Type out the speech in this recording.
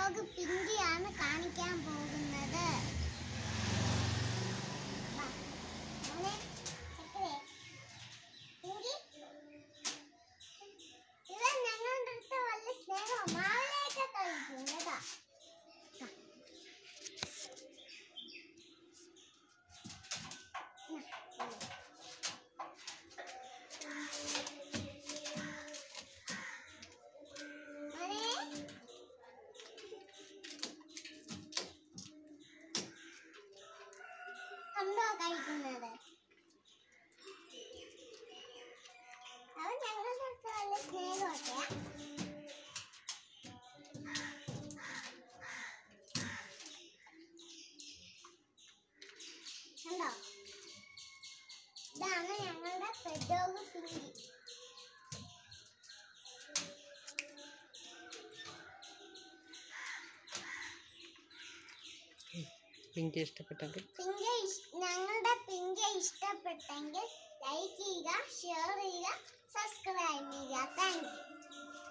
Dog പിങ്കിയാണ് കാണിക്കാൻ പോകുന്നത് വാ. മോനെ, ചക്കരേ. പിങ്കി. ഇവൻ ഞങ്ങളുടെ അടുത്ത് വല്ല സ്നേഹം മാവിലേക്ക് കഴിക്കും കേട്ടോ ദാ. നാ, ഇല്ലേ. മോനെ. കണ്ടോ കഴിക്കുന്നത് അവൻ ഞങ്ങളുടെ അടുത്ത് വല്ല സ്നേഹമൊക്കെയാ കണ്ടോ ഇതാണ് ഞങ്ങളുടെ പെഡോഗ് പിങ്കി പിങ്കി ഇഷ്ടപ്പെട്ടെങ്കിൽ പിങ്ക് ഇഷ്- ഞങ്ങളുടെ പിങ്ക് ഇഷ്ടപ്പെട്ടെങ്കിൽ ലൈക്ക് ചെയ്യുക ഷെയർ ചെയ്യുക സബ്സ്ക്രൈബ് ചെയ്യുക താങ്ക് യു